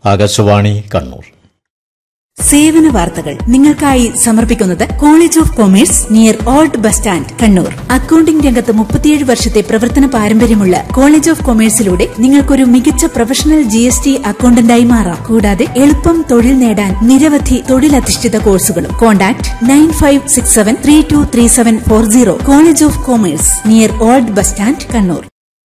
ആകാശവാണി കണ്ണൂർ സേവന വാർത്തകൾ നിങ്ങൾക്കായി സമർപ്പിക്കുന്നത് college of commerce near old bus stand Kannur accounting രംഗത്ത് മുപ്പത്തിയേഴ് വർഷത്തെ പ്രവർത്തന പാരമ്പര്യമുള്ള കോളേജ് ഓഫ് കൊമേഴ്സിലൂടെ നിങ്ങൾക്കൊരു മികച്ച പ്രൊഫഷണൽ ജി എസ് ടി അക്കൌണ്ടന്റായി മാറാം കൂടാതെ എളുപ്പം തൊഴിൽ നേടാൻ നിരവധി തൊഴിലധിഷ്ഠിത കോഴ്സുകളും contact nine five six seven three two three seven four zero college of commerce near old bus stand Kannur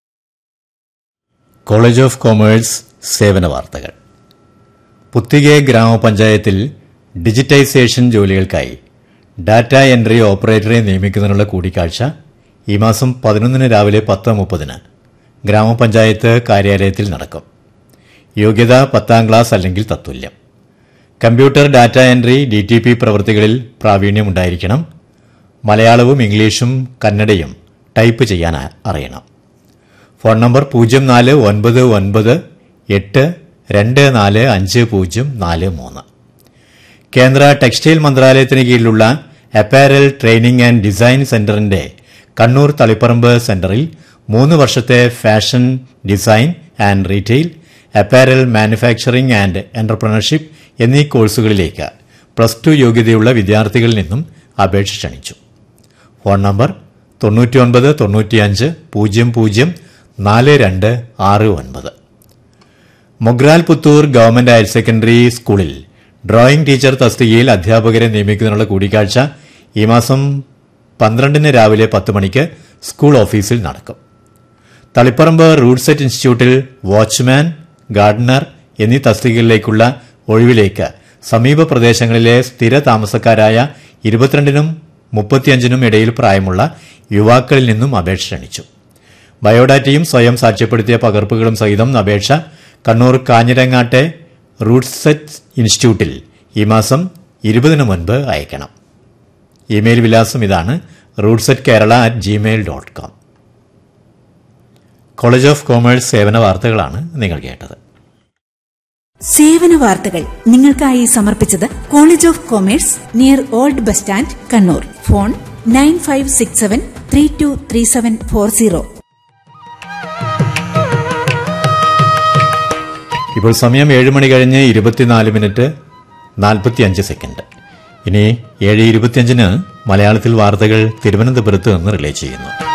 college of commerce സേവന വാർത്തകൾ പുത്തികെ ഗ്രാമപഞ്ചായത്തിൽ ഡിജിറ്റൈസേഷൻ ജോലികൾക്കായി ഡാറ്റ എൻട്രി ഓപ്പറേറ്ററെ നിയമിക്കുന്നതിനുള്ള കൂടിക്കാഴ്ച ഈ മാസം പതിനൊന്നിന് രാവിലെ പത്ത് മുപ്പതിന് ഗ്രാമപഞ്ചായത്ത് കാര്യാലയത്തിൽ നടക്കും യോഗ്യത പത്താം ക്ലാസ് അല്ലെങ്കിൽ തത്തുല്യം computer data entry D T P പ്രവൃത്തികളിൽ പ്രാവീണ്യമുണ്ടായിരിക്കണം മലയാളവും ഇംഗ്ലീഷും കന്നഡയും ടൈപ്പ് ചെയ്യാൻ അറിയണം ഫോൺ നമ്പർ പൂജ്യം നാല് ഒൻപത് ഒൻപത് എട്ട് രണ്ട് നാല് അഞ്ച് പൂജ്യം നാല് മൂന്ന് കേന്ദ്ര ടെക്സ്റ്റൈൽ മന്ത്രാലയത്തിന് കീഴിലുള്ള അപ്പാരൽ ട്രെയിനിംഗ് ആൻഡ് ഡിസൈൻ സെന്ററിന്റെ കണ്ണൂർ തളിപ്പറമ്പ് സെന്ററിൽ മൂന്ന് വർഷത്തെ fashion design and retail apparel manufacturing and entrepreneurship എന്നീ കോഴ്സുകളിലേക്ക് പ്ലസ് ടു യോഗ്യതയുള്ള വിദ്യാർത്ഥികളിൽ നിന്നും അപേക്ഷ ക്ഷണിച്ചു ഫോൺ നമ്പർ തൊണ്ണൂറ്റിയൊൻപത് തൊണ്ണൂറ്റിയഞ്ച് പൂജ്യം പൂജ്യം നാല് രണ്ട് ആറ് ഒൻപത് Mogral Puthur government higher secondary സ്കൂളിൽ ഡ്രോയിംഗ് ടീച്ചർ തസ്തികയിൽ അധ്യാപകരെ നിയമിക്കുന്നതിനുള്ള കൂടിക്കാഴ്ച ഈ മാസം പന്ത്രണ്ടിന് രാവിലെ പത്ത് മണിക്ക് സ്കൂൾ ഓഫീസിൽ നടക്കും Taliparamba RUDSET institute watchman gardener എന്നീ തസ്തികകളിലേക്കുള്ള ഒഴിവിലേക്ക് സമീപ പ്രദേശങ്ങളിലെ സ്ഥിര താമസക്കാരായ ഇരുപത്തിരണ്ടിനും മുപ്പത്തിയഞ്ചിനും ഇടയിൽ പ്രായമുള്ള യുവാക്കളിൽ നിന്നും അപേക്ഷ ക്ഷണിച്ചു ബയോഡാറ്റയും സ്വയം സാക്ഷ്യപ്പെടുത്തിയ പകർപ്പുകളും സഹിതം അപേക്ഷ കണ്ണൂർ കാഞ്ഞിരങ്ങാട്ടെ റൂട്ട്സെറ്റ് ഇൻസ്റ്റിറ്റ്യൂട്ടിൽ ഈ മാസം ഇരുപതിന് മുൻപ് അയക്കണം ഇമെയിൽ വിലാസം ഇതാണ് rudset Kerala at gmail dot com college of commerce സേവന വാർത്തകളാണ് നിങ്ങൾ കേട്ടത് സേവന വാർത്തകൾ നിങ്ങൾക്കായി സമർപ്പിച്ചത് college of commerce near old bus stand Kannur phone nine five six seven three two three seven four zero ഇപ്പോൾ സമയം ഏഴ് മണി കഴിഞ്ഞ് ഇരുപത്തിനാല് മിനിറ്റ് നാൽപ്പത്തിയഞ്ച് സെക്കൻഡ് ഇനി ഏഴ് ഇരുപത്തിയഞ്ചിന് മലയാളത്തിൽ വാർത്തകൾ തിരുവനന്തപുരത്ത് നിന്ന് റിലേ ചെയ്യുന്നു